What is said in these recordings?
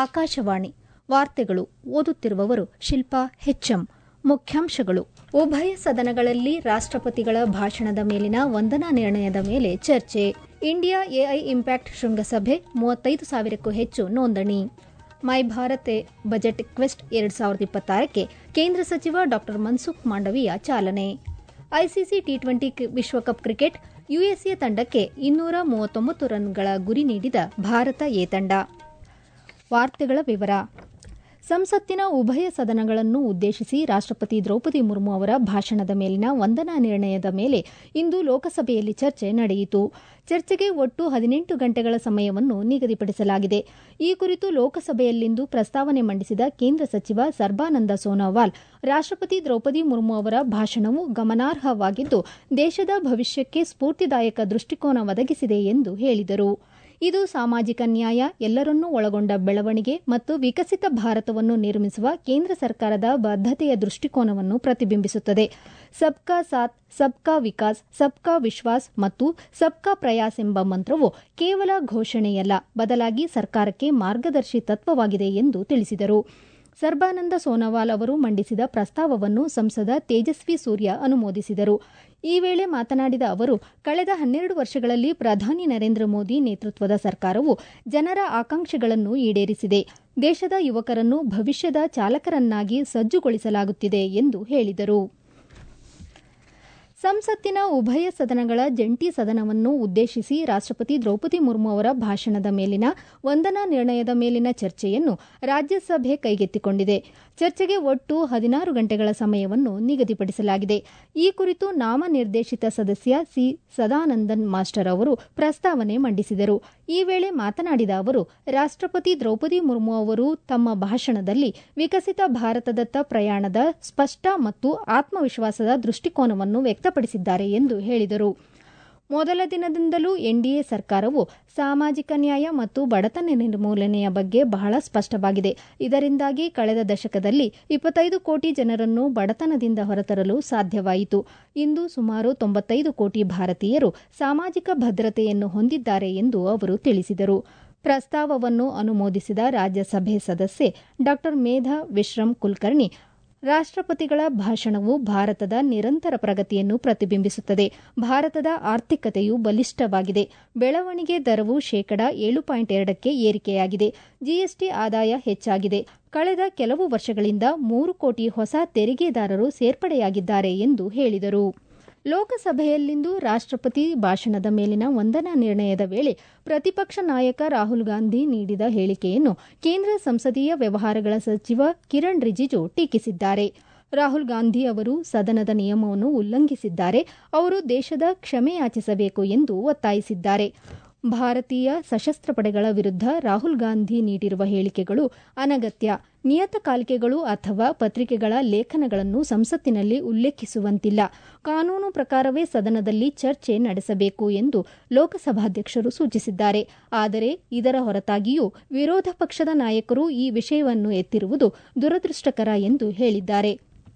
ಆಕಾಶವಾಣಿ ವಾರ್ತೆಗಳು ಓದುತ್ತಿರುವವರು ಶಿಲ್ಪಾ ಹೆಚ್ಎಂ ಮುಖ್ಯಾಂಶಗಳು ಉಭಯ ಸದನಗಳಲ್ಲಿ ರಾಷ್ಟ್ರಪತಿಗಳ ಭಾಷಣದ ಮೇಲಿನ ವಂದನಾ ನಿರ್ಣಯದ ಮೇಲೆ ಚರ್ಚೆ ಇಂಡಿಯಾ ಎಐ ಇಂಪ್ಯಾಕ್ಟ್ ಶೃಂಗಸಭೆ ಮೂವತ್ತೈದು ಸಾವಿರಕ್ಕೂ ಹೆಚ್ಚು ನೋಂದಣಿ ಮೈ ಭಾರತ್ ಬಜೆಟ್ ಕ್ವೆಸ್ಟ್ ಎರಡ್ ಸಾವಿರದ ಇಪ್ಪತ್ತಾರಕ್ಕೆ ಕೇಂದ್ರ ಸಚಿವ ಡಾ ಮನ್ಸುಖ್ ಮಾಂಡವೀಯ ಚಾಲನೆ ಐಸಿಸಿ ಟಿ ಟ್ವೆಂಟಿ ವಿಶ್ವಕಪ್ ಕ್ರಿಕೆಟ್ ಯುಎಸ್ಎ ತಂಡಕ್ಕೆ ಇನ್ನೂರ ಮೂವತ್ತೊಂಬತ್ತು ರನ್ಗಳ ಗುರಿ ನೀಡಿದ ಭಾರತ ಎ ತಂಡ ವಾರ್ತೆಗಳ ವಿವರ ಸಂಸತ್ತಿನ ಉಭಯ ಸದನಗಳನ್ನು ಉದ್ದೇಶಿಸಿ ರಾಷ್ಟ್ರಪತಿ ದ್ರೌಪದಿ ಮುರ್ಮು ಅವರ ಭಾಷಣದ ಮೇಲಿನ ವಂದನಾ ನಿರ್ಣಯದ ಮೇಲೆ ಇಂದು ಲೋಕಸಭೆಯಲ್ಲಿ ಚರ್ಚೆ ನಡೆಯಿತು ಚರ್ಚೆಗೆ ಒಟ್ಟು ಹದಿನೆಂಟು ಗಂಟೆಗಳ ಸಮಯವನ್ನು ನಿಗದಿಪಡಿಸಲಾಗಿದೆ ಈ ಕುರಿತು ಲೋಕಸಭೆಯಲ್ಲಿಂದು ಪ್ರಸ್ತಾವನೆ ಮಂಡಿಸಿದ ಕೇಂದ್ರ ಸಚಿವ ಸರ್ಬಾನಂದ ಸೋನೋವಾಲ್ ರಾಷ್ಟ್ರಪತಿ ದ್ರೌಪದಿ ಮುರ್ಮು ಅವರ ಭಾಷಣವು ಗಮನಾರ್ಹವಾಗಿದ್ದು ದೇಶದ ಭವಿಷ್ಯಕ್ಕೆ ಸ್ಫೂರ್ತಿದಾಯಕ ದೃಷ್ಟಿಕೋನ ಒದಗಿಸಿದೆ ಎಂದು ಹೇಳಿದರು ಇದು ಸಾಮಾಜಿಕ ನ್ಯಾಯ ಎಲ್ಲರನ್ನೂ ಒಳಗೊಂಡ ಬೆಳವಣಿಗೆ ಮತ್ತು ವಿಕಸಿತ ಭಾರತವನ್ನು ನಿರ್ಮಿಸುವ ಕೇಂದ್ರ ಸರ್ಕಾರದ ಬದ್ದತೆಯ ದೃಷ್ಟಿಕೋನವನ್ನು ಪ್ರತಿಬಿಂಬಿಸುತ್ತದೆ ಸಬ್ಕಾ ಸಾಥ್ ಸಬ್ಕಾ ವಿಕಾಸ್ ಸಬ್ಕಾ ವಿಶ್ವಾಸ್ ಮತ್ತು ಸಬ್ಕಾ ಪ್ರಯಾಸ್ ಎಂಬ ಮಂತ್ರವು ಕೇವಲ ಘೋಷಣೆಯಲ್ಲ ಬದಲಾಗಿ ಸರ್ಕಾರಕ್ಕೆ ಮಾರ್ಗದರ್ಶಿ ತತ್ವವಾಗಿದೆ ಎಂದು ತಿಳಿಸಿದರು ಸರ್ಬಾನಂದ ಸೋನೋವಾಲ್ ಅವರು ಮಂಡಿಸಿದ ಪ್ರಸ್ತಾವವನ್ನು ಸಂಸದ ತೇಜಸ್ವಿ ಸೂರ್ಯ ಅನುಮೋದಿಸಿದರು ಈ ವೇಳೆ ಮಾತನಾಡಿದ ಅವರು ಕಳೆದ ಹನ್ನೆರಡು ವರ್ಷಗಳಲ್ಲಿ ಪ್ರಧಾನಿ ನರೇಂದ್ರ ಮೋದಿ ನೇತೃತ್ವದ ಸರ್ಕಾರವು ಜನರ ಆಕಾಂಕ್ಷೆಗಳನ್ನು ಈಡೇರಿಸಿದೆ ದೇಶದ ಯುವಕರನ್ನು ಭವಿಷ್ಯದ ಚಾಲಕರನ್ನಾಗಿ ಸಜ್ಜುಗೊಳಿಸಲಾಗುತ್ತಿದೆ ಎಂದು ಹೇಳಿದರು ಸಂಸತ್ತಿನ ಉಭಯ ಸದನಗಳ ಜಂಟಿ ಸದನವನ್ನು ಉದ್ದೇಶಿಸಿ ರಾಷ್ಟ್ರಪತಿ ದ್ರೌಪದಿ ಮುರ್ಮು ಅವರ ಭಾಷಣದ ಮೇಲಿನ ವಂದನಾ ನಿರ್ಣಯದ ಮೇಲಿನ ಚರ್ಚೆಯನ್ನು ರಾಜ್ಯಸಭೆ ಕೈಗೆತ್ತಿಕೊಂಡಿದೆ ಚರ್ಚೆಗೆ ಒಟ್ಟು ಹದಿನಾರು ಗಂಟೆಗಳ ಸಮಯವನ್ನು ನಿಗದಿಪಡಿಸಲಾಗಿದೆ ಈ ಕುರಿತು ನಾಮನಿರ್ದೇಶಿತ ಸದಸ್ಯ ಸಿ ಸದಾನಂದನ್ ಮಾಸ್ಟರ್ ಅವರು ಪ್ರಸ್ತಾವನೆ ಮಂಡಿಸಿದರು ಈ ವೇಳೆ ಮಾತನಾಡಿದ ಅವರು ರಾಷ್ಟ್ರಪತಿ ದ್ರೌಪದಿ ಮುರ್ಮು ಅವರು ತಮ್ಮ ಭಾಷಣದಲ್ಲಿ ವಿಕಸಿತ ಭಾರತದತ್ತ ಪ್ರಯಾಣದ ಸ್ಪಷ್ಟ ಮತ್ತು ಆತ್ಮವಿಶ್ವಾಸದ ದೃಷ್ಟಿಕೋನವನ್ನು ವ್ಯಕ್ತಪಡಿಸಿದ್ದಾರೆ ಎಂದು ಹೇಳಿದರು ಮೊದಲ ದಿನದಿಂದಲೂ ಎನ್ಡಿಎ ಸರ್ಕಾರವು ಸಾಮಾಜಿಕ ನ್ಯಾಯ ಮತ್ತು ಬಡತನ ನಿರ್ಮೂಲನೆಯ ಬಗ್ಗೆ ಬಹಳ ಸ್ಪಷ್ಟವಾಗಿದೆ ಇದರಿಂದಾಗಿ ಕಳೆದ ದಶಕದಲ್ಲಿ ಇಪ್ಪತ್ತೈದು ಕೋಟಿ ಜನರನ್ನು ಬಡತನದಿಂದ ಹೊರತರಲು ಸಾಧ್ಯವಾಯಿತು ಇಂದು ಸುಮಾರು ತೊಂಬತ್ತೈದು ಕೋಟಿ ಭಾರತೀಯರು ಸಾಮಾಜಿಕ ಭದ್ರತೆಯನ್ನು ಹೊಂದಿದ್ದಾರೆ ಎಂದು ಅವರು ತಿಳಿಸಿದರು ಪ್ರಸ್ತಾವವನ್ನು ಅನುಮೋದಿಸಿದ ರಾಜ್ಯಸಭೆ ಸದಸ್ಯೆ ಡಾ ಮೇಧಾ ವಿಶ್ರಮ್ ಕುಲಕರ್ಣಿ ರಾಷ್ಟ್ರಪತಿಗಳ ಭಾಷಣವು ಭಾರತದ ನಿರಂತರ ಪ್ರಗತಿಯನ್ನು ಪ್ರತಿಬಿಂಬಿಸುತ್ತದೆ ಭಾರತದ ಆರ್ಥಿಕತೆಯು ಬಲಿಷ್ಠವಾಗಿದೆ ಬೆಳವಣಿಗೆ ದರವು ಶೇಕಡಾ ಏಳು ಪಾಯಿಂಟ್ ಎರಡಕ್ಕೆ ಏರಿಕೆಯಾಗಿದೆ ಜಿಎಸ್ಟಿ ಆದಾಯ ಹೆಚ್ಚಾಗಿದೆ ಕಳೆದ ಕೆಲವು ವರ್ಷಗಳಿಂದ ಮೂರು ಕೋಟಿ ಹೊಸ ತೆರಿಗೆದಾರರು ಸೇರ್ಪಡೆಯಾಗಿದ್ದಾರೆ ಎಂದು ಹೇಳಿದರು ಲೋಕಸಭೆಯಲ್ಲಿಂದು ರಾಷ್ಟ್ರಪತಿ ಭಾಷಣದ ಮೇಲಿನ ವಂದನಾ ನಿರ್ಣಯದ ವೇಳೆ ಪ್ರತಿಪಕ್ಷ ನಾಯಕ ರಾಹುಲ್ ಗಾಂಧಿ ನೀಡಿದ ಹೇಳಿಕೆಯನ್ನು ಕೇಂದ್ರ ಸಂಸದೀಯ ವ್ಯವಹಾರಗಳ ಸಚಿವ ಕಿರಣ್ ರಿಜಿಜು ಟೀಕಿಸಿದ್ದಾರೆ ರಾಹುಲ್ ಗಾಂಧಿ ಅವರು ಸದನದ ನಿಯಮವನ್ನು ಉಲ್ಲಂಘಿಸಿದ್ದಾರೆ ಅವರು ದೇಶದ ಕ್ಷಮೆಯಾಚಿಸಬೇಕು ಎಂದು ಒತ್ತಾಯಿಸಿದ್ದಾರೆ ಭಾರತೀಯ ಸಶಸ್ತ್ರ ಪಡೆಗಳ ವಿರುದ್ಧ ರಾಹುಲ್ ಗಾಂಧಿ ನೀಡಿರುವ ಹೇಳಿಕೆಗಳು ಅನಗತ್ಯ ನಿಯತಕಾಲಿಕೆಗಳು ಅಥವಾ ಪತ್ರಿಕೆಗಳ ಲೇಖನಗಳನ್ನು ಸಂಸತ್ತಿನಲ್ಲಿ ಉಲ್ಲೇಖಿಸುವಂತಿಲ್ಲ ಕಾನೂನು ಪ್ರಕಾರವೇ ಸದನದಲ್ಲಿ ಚರ್ಚೆ ನಡೆಸಬೇಕು ಎಂದು ಲೋಕಸಭಾಧ್ಯಕ್ಷರು ಸೂಚಿಸಿದ್ದಾರೆ ಆದರೆ ಇದರ ಹೊರತಾಗಿಯೂ ವಿರೋಧ ಪಕ್ಷದ ನಾಯಕರು ಈ ವಿಷಯವನ್ನು ಎತ್ತಿರುವುದು ದುರದೃಷ್ಟಕರ ಎಂದು ಹೇಳಿದ್ದಾರೆ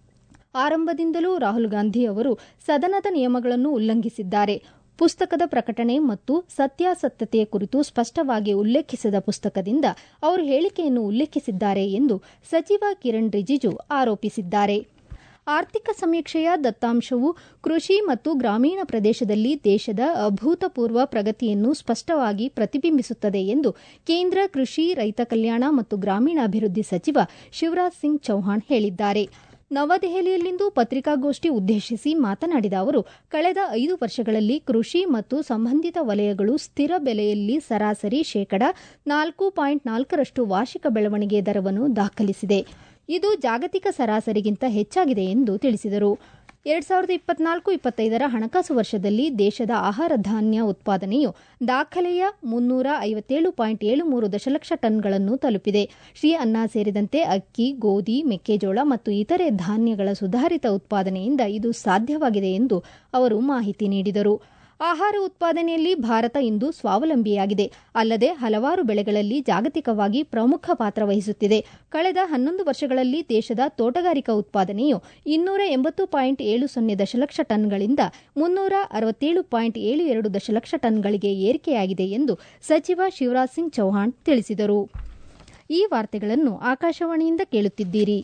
ಆರಂಭದಿಂದಲೂ ರಾಹುಲ್ ಗಾಂಧಿ ಅವರು ಸದನದ ನಿಯಮಗಳನ್ನು ಉಲ್ಲಂಘಿಸಿದ್ದಾರೆ ಪುಸ್ತಕದ ಪ್ರಕಟಣೆ ಮತ್ತು ಸತ್ಯಾಸತ್ಯತೆಯ ಕುರಿತು ಸ್ಪಷ್ಟವಾಗಿ ಉಲ್ಲೇಖಿಸದ ಪುಸ್ತಕದಿಂದ ಅವರು ಹೇಳಿಕೆಯನ್ನು ಉಲ್ಲೇಖಿಸಿದ್ದಾರೆ ಎಂದು ಸಚಿವ ಕಿರಣ್ ರಿಜಿಜು ಆರೋಪಿಸಿದ್ದಾರೆ ಆರ್ಥಿಕ ಸಮೀಕ್ಷೆಯ ದತ್ತಾಂಶವು ಕೃಷಿ ಮತ್ತು ಗ್ರಾಮೀಣ ಪ್ರದೇಶದಲ್ಲಿ ದೇಶದ ಅಭೂತಪೂರ್ವ ಪ್ರಗತಿಯನ್ನು ಸ್ಪಷ್ಟವಾಗಿ ಪ್ರತಿಬಿಂಬಿಸುತ್ತದೆ ಎಂದು ಕೇಂದ್ರ ಕೃಷಿ ರೈತ ಕಲ್ಯಾಣ ಮತ್ತು ಗ್ರಾಮೀಣಾಭಿವೃದ್ಧಿ ಸಚಿವ ಶಿವರಾಜ್ ಸಿಂಗ್ ಚೌಹಾಣ್ ಹೇಳಿದ್ದಾರೆ ನವದೆಹಲಿಯಲ್ಲಿಂದು ಪತ್ರಿಕಾಗೋಷ್ಠಿ ಉದ್ದೇಶಿಸಿ ಮಾತನಾಡಿದ ಅವರು ಕಳೆದ ಐದು ವರ್ಷಗಳಲ್ಲಿ ಕೃಷಿ ಮತ್ತು ಸಂಬಂಧಿತ ವಲಯಗಳು ಸ್ಥಿರ ಬೆಲೆಯಲ್ಲಿ ಸರಾಸರಿ ಶೇಕಡಾ ನಾಲ್ಕು ಪಾಯಿಂಟ್ ನಾಲ್ಕರಷ್ಟು ವಾರ್ಷಿಕ ಬೆಳವಣಿಗೆ ದರವನ್ನು ದಾಖಲಿಸಿದೆ ಇದು ಜಾಗತಿಕ ಸರಾಸರಿಗಿಂತ ಹೆಚ್ಚಾಗಿದೆ ಎಂದು ತಿಳಿಸಿದರು ಎರಡ್ ಸಾವಿರದ ಇಪ್ಪತ್ನಾಲ್ಕು ಇಪ್ಪತ್ತೈದರ ಹಣಕಾಸು ವರ್ಷದಲ್ಲಿ ದೇಶದ ಆಹಾರ ಧಾನ್ಯ ಉತ್ಪಾದನೆಯು ದಾಖಲೆಯ ಮುನ್ನೂರ ಐವತ್ತೇಳು ಪಾಯಿಂಟ್ ಏಳು ಮೂರು ದಶಲಕ್ಷ ಟನ್ಗಳನ್ನು ತಲುಪಿದೆ ಶ್ರೀ ಅನ್ನ ಸೇರಿದಂತೆ ಅಕ್ಕಿ ಗೋಧಿ ಮೆಕ್ಕೆಜೋಳ ಮತ್ತು ಇತರೆ ಧಾನ್ಯಗಳ ಸುಧಾರಿತ ಉತ್ಪಾದನೆಯಿಂದ ಇದು ಸಾಧ್ಯವಾಗಿದೆ ಎಂದು ಅವರು ಮಾಹಿತಿ ನೀಡಿದರು ಆಹಾರ ಉತ್ಪಾದನೆಯಲ್ಲಿ ಭಾರತ ಇಂದು ಸ್ವಾವಲಂಬಿಯಾಗಿದೆ ಅಲ್ಲದೆ ಹಲವಾರು ಬೆಳೆಗಳಲ್ಲಿ ಜಾಗತಿಕವಾಗಿ ಪ್ರಮುಖ ಪಾತ್ರ ವಹಿಸುತ್ತಿದೆ ಕಳೆದ ಹನ್ನೊಂದು ವರ್ಷಗಳಲ್ಲಿ ದೇಶದ ತೋಟಗಾರಿಕಾ ಉತ್ಪಾದನೆಯು ಇನ್ನೂರ ಎಂಬತ್ತು ಪಾಯಿಂಟ್ ಏಳು ಸೊನ್ನೆ ದಶಲಕ್ಷ ಟನ್ಗಳಿಂದ ಮುನ್ನೂರ ಅರವತ್ತೇಳು ಪಾಯಿಂಟ್ ಏಳು ಎರಡು ದಶಲಕ್ಷ ಟನ್ಗಳಿಗೆ ಏರಿಕೆಯಾಗಿದೆ ಎಂದು ಸಚಿವ ಶಿವರಾಜ್ ಸಿಂಗ್ ಚೌಹಾಣ್ ತಿಳಿಸಿದರು ಈ ವಾರ್ತೆಗಳನ್ನು ಆಕಾಶವಾಣಿಯಿಂದ ಕೇಳುತ್ತಿದ್ದೀರಿ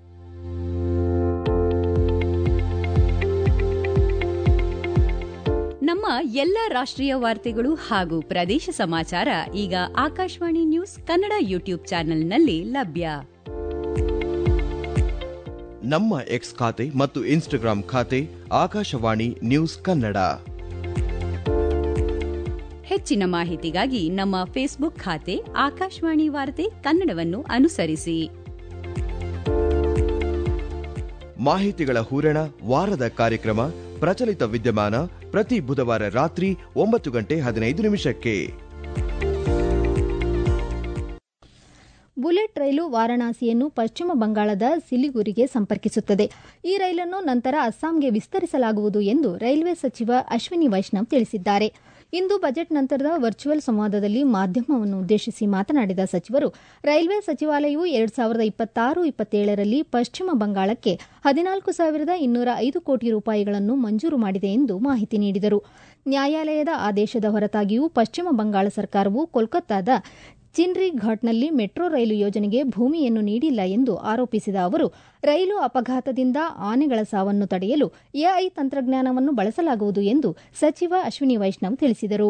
ನಮ್ಮ ಎಲ್ಲ ರಾಷ್ಟ್ರೀಯ ವಾರ್ತೆಗಳು ಹಾಗೂ ಪ್ರದೇಶ ಸಮಾಚಾರ ಈಗ ಆಕಾಶವಾಣಿ ನ್ಯೂಸ್ ಕನ್ನಡ ಯೂಟ್ಯೂಬ್ ಚಾನೆಲ್ನಲ್ಲಿ ಲಭ್ಯ ನಮ್ಮ ಎಕ್ಸ್ ಖಾತೆ ಮತ್ತು ಇನ್ಸ್ಟಾಗ್ರಾಂ ಖಾತೆ ಆಕಾಶವಾಣಿ ನ್ಯೂಸ್ ಕನ್ನಡ ಹೆಚ್ಚಿನ ಮಾಹಿತಿಗಾಗಿ ನಮ್ಮ ಫೇಸ್ಬುಕ್ ಖಾತೆ ಆಕಾಶವಾಣಿ ವಾರ್ತೆ ಕನ್ನಡವನ್ನು ಅನುಸರಿಸಿ ಮಾಹಿತಿಗಳ ಹೂರಣ ವಾರದ ಕಾರ್ಯಕ್ರಮ ಪ್ರಚಲಿತ ವಿದ್ಯಮಾನ ಪ್ರತಿ ಬುಧವಾರ ರಾತ್ರಿ ಒಂಬತ್ತು ಗಂಟೆ ಹದಿನೈದು ನಿಮಿಷಕ್ಕೆ ಬುಲೆಟ್ ರೈಲು ವಾರಾಣಸಿಯನ್ನು ಪಶ್ಚಿಮ ಬಂಗಾಳದ ಸಿಲಿಗುರಿಗೆ ಸಂಪರ್ಕಿಸುತ್ತದೆ ಈ ರೈಲನ್ನು ನಂತರ ಅಸ್ಸಾಂಗೆ ವಿಸ್ತರಿಸಲಾಗುವುದು ಎಂದು ರೈಲ್ವೆ ಸಚಿವ ಅಶ್ವಿನಿ ವೈಷ್ಣವ್ ತಿಳಿಸಿದ್ದಾರೆ ಇಂದು ಬಜೆಟ್ ನಂತರದ ವರ್ಚುವಲ್ ಸಂವಾದದಲ್ಲಿ ಮಾಧ್ಯಮವನ್ನು ಉದ್ದೇಶಿಸಿ ಮಾತನಾಡಿದ ಸಚಿವರು ರೈಲ್ವೆ ಸಚಿವಾಲಯವು ಎರಡು ಸಾವಿರದ ಇಪ್ಪತ್ತಾರು ಇಪ್ಪತ್ತೇಳರಲ್ಲಿ ಪಶ್ಚಿಮ ಬಂಗಾಳಕ್ಕೆ ಹದಿನಾಲ್ಕು ಸಾವಿರದ ಇನ್ನೂರ ಐದು ಕೋಟಿ ರೂಪಾಯಿಗಳನ್ನು ಮಂಜೂರು ಮಾಡಿದೆ ಎಂದು ಮಾಹಿತಿ ನೀಡಿದರು ನ್ಯಾಯಾಲಯದ ಆದೇಶದ ಹೊರತಾಗಿಯೂ ಪಶ್ಚಿಮ ಬಂಗಾಳ ಸರ್ಕಾರವು ಕೋಲ್ಕತ್ತಾದ ಚಿನ್ರಿ ಘಾಟ್ನಲ್ಲಿ ಮೆಟ್ರೋ ರೈಲು ಯೋಜನೆಗೆ ಭೂಮಿಯನ್ನು ನೀಡಿಲ್ಲ ಎಂದು ಆರೋಪಿಸಿದ ಅವರು ರೈಲು ಅಪಘಾತದಿಂದ ಆನೆಗಳ ಸಾವನ್ನು ತಡೆಯಲು ಎಐ ತಂತ್ರಜ್ಞಾನವನ್ನು ಬಳಸಲಾಗುವುದು ಎಂದು ಸಚಿವ ಅಶ್ವಿನಿ ವೈಷ್ಣವ್ ತಿಳಿಸಿದರು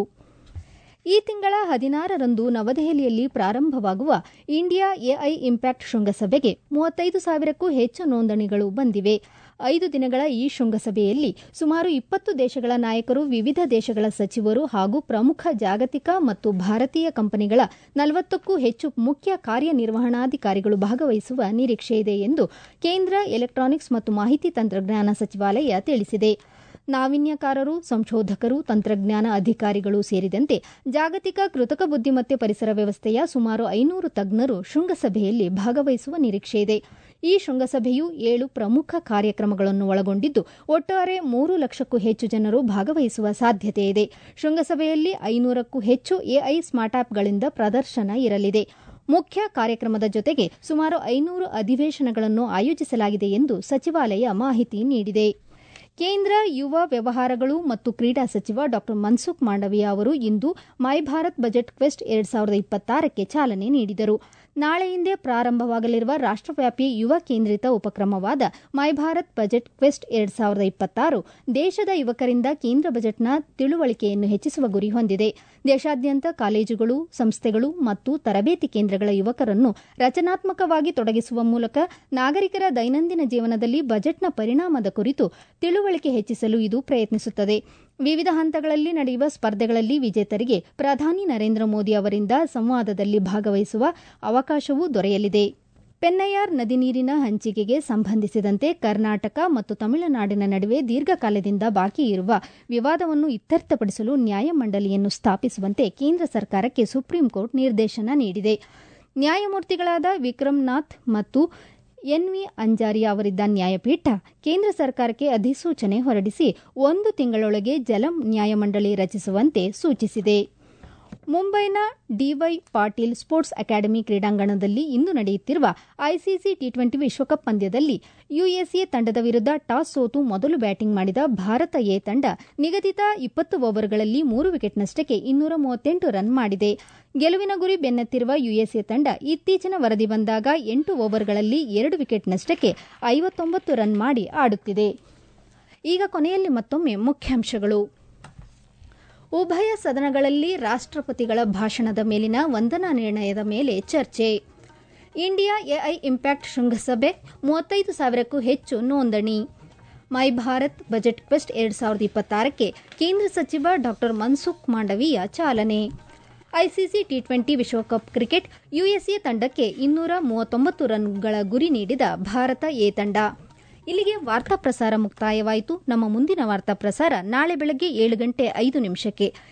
ಈ ತಿಂಗಳ ಹದಿನಾರರಂದು ನವದೆಹಲಿಯಲ್ಲಿ ಪ್ರಾರಂಭವಾಗುವ ಇಂಡಿಯಾ ಎಐ ಇಂಪ್ಯಾಕ್ಟ್ ಶೃಂಗಸಭೆಗೆ ಮೂವತ್ತೈದು ಸಾವಿರಕ್ಕೂ ಹೆಚ್ಚು ನೋಂದಣಿಗಳು ಬಂದಿವೆ ಐದು ದಿನಗಳ ಈ ಶೃಂಗಸಭೆಯಲ್ಲಿ ಸುಮಾರು ಇಪ್ಪತ್ತು ದೇಶಗಳ ನಾಯಕರು ವಿವಿಧ ದೇಶಗಳ ಸಚಿವರು ಹಾಗೂ ಪ್ರಮುಖ ಜಾಗತಿಕ ಮತ್ತು ಭಾರತೀಯ ಕಂಪನಿಗಳ ನಲವತ್ತಕ್ಕೂ ಹೆಚ್ಚು ಮುಖ್ಯ ಕಾರ್ಯನಿರ್ವಹಣಾಧಿಕಾರಿಗಳು ಭಾಗವಹಿಸುವ ನಿರೀಕ್ಷೆಯಿದೆ ಎಂದು ಕೇಂದ್ರ ಎಲೆಕ್ಟ್ರಾನಿಕ್ಸ್ ಮತ್ತು ಮಾಹಿತಿ ತಂತ್ರಜ್ಞಾನ ಸಚಿವಾಲಯ ತಿಳಿಸಿದೆ ನಾವೀನ್ಯಕಾರರು ಸಂಶೋಧಕರು ತಂತ್ರಜ್ಞಾನ ಅಧಿಕಾರಿಗಳು ಸೇರಿದಂತೆ ಜಾಗತಿಕ ಕೃತಕ ಬುದ್ದಿಮತ್ತೆ ಪರಿಸರ ವ್ಯವಸ್ಥೆಯ ಸುಮಾರು ಐನೂರು ತಜ್ಞರು ಶೃಂಗಸಭೆಯಲ್ಲಿ ಭಾಗವಹಿಸುವ ನಿರೀಕ್ಷೆಯಿದೆ ಈ ಶೃಂಗಸಭೆಯು ಏಳು ಪ್ರಮುಖ ಕಾರ್ಯಕ್ರಮಗಳನ್ನು ಒಳಗೊಂಡಿದ್ದು ಒಟ್ಟಾರೆ ಮೂರು ಲಕ್ಷಕ್ಕೂ ಹೆಚ್ಚು ಜನರು ಭಾಗವಹಿಸುವ ಸಾಧ್ಯತೆಯಿದೆ ಶೃಂಗಸಭೆಯಲ್ಲಿ ಐನೂರಕ್ಕೂ ಹೆಚ್ಚು ಎಐ ಸ್ಮಾರ್ಟ್ಆಪ್ಗಳಿಂದ ಪ್ರದರ್ಶನ ಇರಲಿದೆ ಮುಖ್ಯ ಕಾರ್ಯಕ್ರಮದ ಜೊತೆಗೆ ಸುಮಾರು ಐನೂರು ಅಧಿವೇಶನಗಳನ್ನು ಆಯೋಜಿಸಲಾಗಿದೆ ಎಂದು ಸಚಿವಾಲಯ ಮಾಹಿತಿ ನೀಡಿದೆ ಕೇಂದ್ರ ಯುವ ವ್ಯವಹಾರಗಳು ಮತ್ತು ಕ್ರೀಡಾ ಸಚಿವ ಡಾ ಮನ್ಸುಖ್ ಮಾಂಡವಿಯಾ ಅವರು ಇಂದು ಮೈ ಭಾರತ್ ಬಜೆಟ್ ಕ್ವೆಸ್ಟ್ ಎರಡ್ ಸಾವಿರದ ಇಪ್ಪತ್ತಾರಕ್ಕೆ ಚಾಲನೆ ನೀಡಿದರು ನಾಳೆಯಿಂದೇ ಪ್ರಾರಂಭವಾಗಲಿರುವ ರಾಷ್ಟವ್ಯಾಪಿ ಯುವ ಕೇಂದ್ರಿತ ಉಪಕ್ರಮವಾದ ಮೈ ಭಾರತ್ ಬಜೆಟ್ ಕ್ವೆಸ್ಟ್ ಎರಡ್ ಸಾವಿರದ ಇಪ್ಪತ್ತಾರು ದೇಶದ ಯುವಕರಿಂದ ಕೇಂದ್ರ ಬಜೆಟ್ನ ತಿಳುವಳಿಕೆಯನ್ನು ಹೆಚ್ಚಿಸುವ ಗುರಿ ಹೊಂದಿದೆ ದೇಶಾದ್ಯಂತ ಕಾಲೇಜುಗಳು ಸಂಸ್ಥೆಗಳು ಮತ್ತು ತರಬೇತಿ ಕೇಂದ್ರಗಳ ಯುವಕರನ್ನು ರಚನಾತ್ಮಕವಾಗಿ ತೊಡಗಿಸುವ ಮೂಲಕ ನಾಗರಿಕರ ದೈನಂದಿನ ಜೀವನದಲ್ಲಿ ಬಜೆಟ್ನ ಪರಿಣಾಮದ ಕುರಿತು ತಿಳುವಳಿಕೆ ಹೆಚ್ಚಿಸಲು ಇದು ಪ್ರಯತ್ನಿಸುತ್ತದೆ ವಿವಿಧ ಹಂತಗಳಲ್ಲಿ ನಡೆಯುವ ಸ್ಪರ್ಧೆಗಳಲ್ಲಿ ವಿಜೇತರಿಗೆ ಪ್ರಧಾನಿ ನರೇಂದ್ರ ಮೋದಿ ಅವರಿಂದ ಸಂವಾದದಲ್ಲಿ ಭಾಗವಹಿಸುವ ಅವಕಾಶವೂ ದೊರೆಯಲಿದೆ ಪೆನ್ನಯಾರ್ ನದಿ ನೀರಿನ ಹಂಚಿಕೆಗೆ ಸಂಬಂಧಿಸಿದಂತೆ ಕರ್ನಾಟಕ ಮತ್ತು ತಮಿಳುನಾಡಿನ ನಡುವೆ ದೀರ್ಘಕಾಲದಿಂದ ಬಾಕಿ ಇರುವ ವಿವಾದವನ್ನು ಇತ್ಯರ್ಥಪಡಿಸಲು ನ್ಯಾಯಮಂಡಳಿಯನ್ನು ಸ್ಥಾಪಿಸುವಂತೆ ಕೇಂದ್ರ ಸರ್ಕಾರಕ್ಕೆ ಸುಪ್ರೀಂಕೋರ್ಟ್ ನಿರ್ದೇಶನ ನೀಡಿದೆ ನ್ಯಾಯಮೂರ್ತಿಗಳಾದ ವಿಕ್ರಮ್ನಾಥ್ ಮತ್ತು ಎನ್ವಿ ಅಂಜಾರಿ ಅವರಿದ್ದ ನ್ಯಾಯಪೀಠ ಕೇಂದ್ರ ಸರ್ಕಾರಕ್ಕೆ ಅಧಿಸೂಚನೆ ಹೊರಡಿಸಿ ಒಂದು ತಿಂಗಳೊಳಗೆ ಜಲ ನ್ಯಾಯಮಂಡಳಿ ರಚಿಸುವಂತೆ ಸೂಚಿಸಿದೆ ಮುಂಬೈನ ಡಿವೈ ಪಾಟೀಲ್ ಸ್ಪೋರ್ಟ್ಸ್ ಅಕಾಡೆಮಿ ಕ್ರೀಡಾಂಗಣದಲ್ಲಿ ಇಂದು ನಡೆಯುತ್ತಿರುವ ಐಸಿಸಿ ಟಿ ಟ್ವೆಂಟಿ ವಿಶ್ವಕಪ್ ಪಂದ್ಯದಲ್ಲಿ ಯುಎಸ್ಎ ತಂಡದ ವಿರುದ್ಧ ಟಾಸ್ ಸೋತು ಮೊದಲು ಬ್ಯಾಟಿಂಗ್ ಮಾಡಿದ ಭಾರತ ಎ ತಂಡ ನಿಗದಿತ ಇಪ್ಪತ್ತು ಓವರ್ಗಳಲ್ಲಿ ಮೂರು ವಿಕೆಟ್ನಷ್ಟಕ್ಕೆ ಇನ್ನೂರ ಮೂವತ್ತೆಂಟು ರನ್ ಮಾಡಿದೆ ಗೆಲುವಿನ ಗುರಿ ಬೆನ್ನತ್ತಿರುವ ಯುಎಸ್ಎ ತಂಡ ಇತ್ತೀಚಿನ ವರದಿ ಬಂದಾಗ ಎಂಟು ಓವರ್ಗಳಲ್ಲಿ ಎರಡು ವಿಕೆಟ್ನಷ್ಟಕ್ಕೆ ಐವತ್ತೊಂಬತ್ತು ರನ್ ಮಾಡಿ ಆಡುತ್ತಿದೆ ಈಗ ಕೊನೆಯಲ್ಲಿ ಮತ್ತೊಮ್ಮೆ ಮುಖ್ಯಾಂಶಗಳು ಉಭಯ ಸದನಗಳಲ್ಲಿ ರಾಷ್ಟಪತಿಗಳ ಭಾಷಣದ ಮೇಲಿನ ವಂದನಾ ನಿರ್ಣಯದ ಮೇಲೆ ಚರ್ಚೆ ಇಂಡಿಯಾ ಎಐ ಇಂಪ್ಯಾಕ್ಟ್ ಶೃಂಗಸಭೆ ಮೂವತ್ತೈದು ಸಾವಿರಕ್ಕೂ ಹೆಚ್ಚು ನೋಂದಣಿ ಮೈ ಭಾರತ್ ಬಜೆಟ್ ಕ್ವೆಸ್ಟ್ ಎರಡು ಸಾವಿರದ ಇಪ್ಪತ್ತಾರಕ್ಕೆ ಕೇಂದ್ರ ಸಚಿವ ಡಾ ಮನ್ಸುಖ್ ಮಾಂಡವೀಯ ಚಾಲನೆ ಐಸಿಸಿ ಟಿ ಟ್ವೆಂಟಿ ವಿಶ್ವಕಪ್ ಕ್ರಿಕೆಟ್ ಯುಎಸ್ಎ ತಂಡಕ್ಕೆ ಇನ್ನೂರ ಮೂವತ್ತೊಂಬತ್ತು ರನ್ಗಳ ಗುರಿ ನೀಡಿದ ಭಾರತ ಎ ತಂಡ ಇಲ್ಲಿಗೆ ವಾರ್ತಾ ಪ್ರಸಾರ ಮುಕ್ತಾಯವಾಯಿತು ನಮ್ಮ ಮುಂದಿನ ವಾರ್ತಾ ಪ್ರಸಾರ ನಾಳೆ ಬೆಳಗ್ಗೆ ಏಳು ಗಂಟೆ ಐದು ನಿಮಿಷಕ್ಕೆ